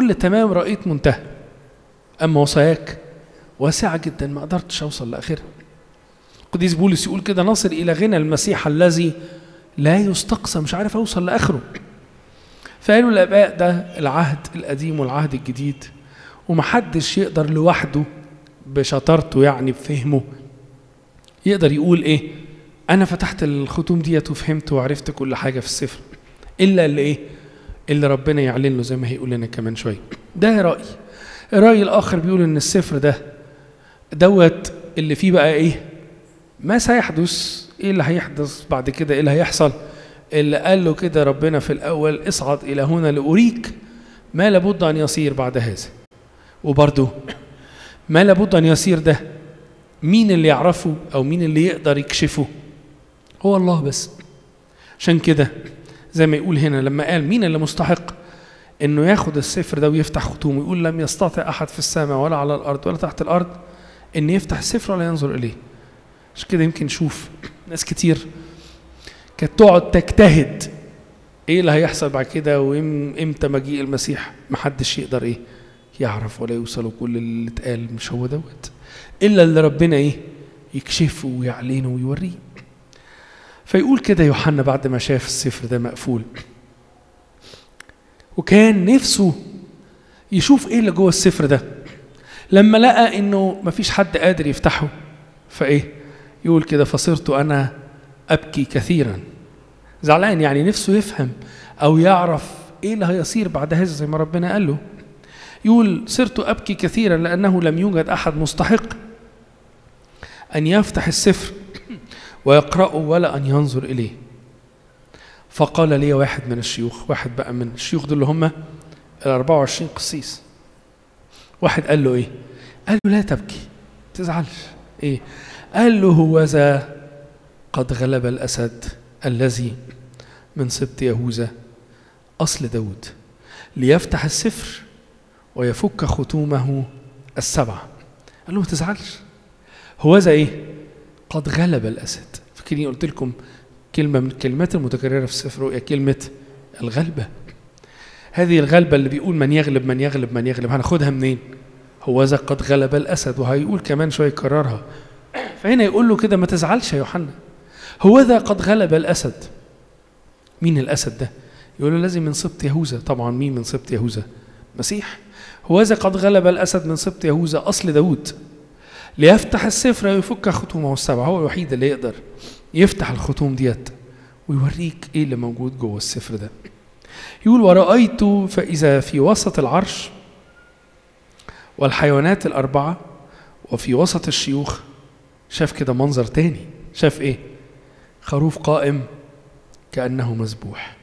كل تمام رأيت منتهى أما وصاياك واسعة جدا ما قدرتش أوصل لآخرها القديس بولس يقول كده نصل إلى غنى المسيح الذي لا يستقصى مش عارف أوصل لآخره فقالوا الآباء ده العهد القديم والعهد الجديد ومحدش يقدر لوحده بشطارته يعني بفهمه يقدر يقول ايه انا فتحت الختوم ديت وفهمت وعرفت كل حاجه في السفر الا اللي ايه اللي ربنا يعلن له زي ما هيقول لنا كمان شويه ده راي الراي الاخر بيقول ان السفر ده دوت اللي فيه بقى ايه ما سيحدث ايه اللي هيحدث بعد كده ايه اللي هيحصل اللي قال له كده ربنا في الاول اصعد الى هنا لاريك ما لابد ان يصير بعد هذا وبرضه ما لابد ان يصير ده مين اللي يعرفه او مين اللي يقدر يكشفه هو الله بس عشان كده زي ما يقول هنا لما قال مين اللي مستحق انه ياخد السفر ده ويفتح ختومه يقول لم يستطع احد في السماء ولا على الارض ولا تحت الارض ان يفتح السفر ولا ينظر اليه عشان كده يمكن نشوف ناس كتير كانت تقعد تجتهد ايه اللي هيحصل بعد كده وامتى مجيء المسيح محدش يقدر ايه يعرف ولا يوصل كل اللي اتقال مش هو دوت الا اللي ربنا ايه يكشفه ويعلنه ويوريه فيقول كده يوحنا بعد ما شاف السفر ده مقفول وكان نفسه يشوف ايه اللي جوه السفر ده لما لقى انه مفيش حد قادر يفتحه فايه يقول كده فصرت انا ابكي كثيرا زعلان يعني نفسه يفهم او يعرف ايه اللي هيصير بعد هذا زي ما ربنا قال له يقول صرت ابكي كثيرا لانه لم يوجد احد مستحق ان يفتح السفر ويقرأه ولا ان ينظر اليه فقال لي واحد من الشيوخ واحد بقى من الشيوخ دول اللي هم ال 24 قسيس واحد قال له ايه قال له لا تبكي تزعلش ايه قال له هوذا قد غلب الاسد الذي من سبط يهوذا اصل داود ليفتح السفر ويفك ختومه السبعه قال له ما تزعلش هوذا ايه قد غلب الاسد فاكرين قلت لكم كلمه من الكلمات المتكرره في السفر رؤيا كلمه الغلبه هذه الغلبة اللي بيقول من يغلب من يغلب من يغلب هناخدها منين هوذا قد غلب الأسد وهيقول كمان شوية يكررها فهنا يقول له كده ما تزعلش يا يوحنا هوذا قد غلب الأسد مين الأسد ده يقول له لازم من سبط يهوذا طبعا مين من سبط يهوذا مسيح هوذا قد غلب الأسد من سبط يهوذا أصل داود ليفتح السفر ويفك ختومه السبعة هو الوحيد اللي يقدر يفتح الختوم ديت ويوريك ايه اللي موجود جوه السفر ده يقول ورأيت فإذا في وسط العرش والحيوانات الأربعة وفي وسط الشيوخ شاف كده منظر تاني شاف إيه خروف قائم كأنه مذبوح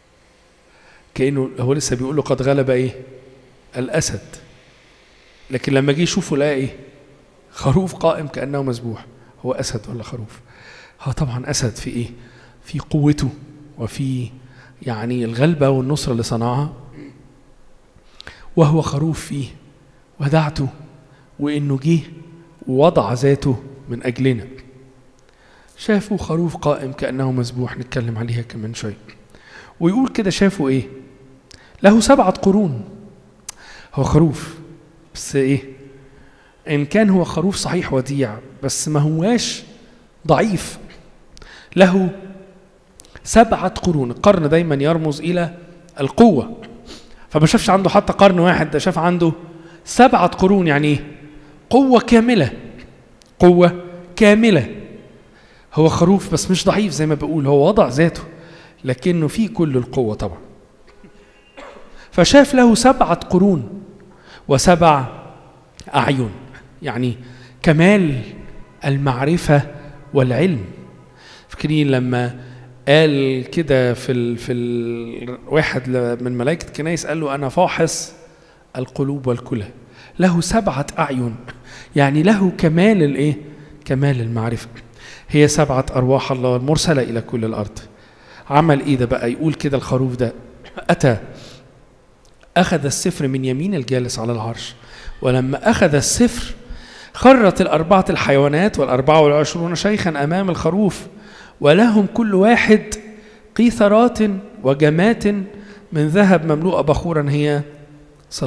كأنه هو لسه بيقول له قد غلب إيه الأسد لكن لما جه يشوفه لقى إيه خروف قائم كأنه مذبوح هو أسد ولا خروف هو طبعا أسد في إيه في قوته وفي يعني الغلبة والنصرة اللي صنعها وهو خروف فيه ودعته وإنه جه ووضع ذاته من أجلنا شافوا خروف قائم كأنه مذبوح نتكلم عليها كمان شوية ويقول كده شافوا إيه له سبعة قرون هو خروف بس إيه إن كان هو خروف صحيح وديع بس ما هواش ضعيف له سبعة قرون القرن دايما يرمز إلى القوة فما شافش عنده حتى قرن واحد ده شاف عنده سبعة قرون يعني إيه؟ قوة كاملة قوة كاملة هو خروف بس مش ضعيف زي ما بقول هو وضع ذاته لكنه فيه كل القوة طبعا فشاف له سبعة قرون وسبع أعين يعني كمال المعرفة والعلم فاكرين لما قال كده في ال في ال واحد من ملائكة كنايس قال له أنا فاحص القلوب والكلى له سبعة أعين يعني له كمال الإيه؟ كمال المعرفة هي سبعة أرواح الله المرسلة إلى كل الأرض عمل إيه ده بقى يقول كده الخروف ده أتى أخذ السفر من يمين الجالس على العرش ولما أخذ السفر خرت الأربعة الحيوانات والأربعة والعشرون شيخا أمام الخروف ولهم كل واحد قيثرات وجمات من ذهب مملوءة بخورا هي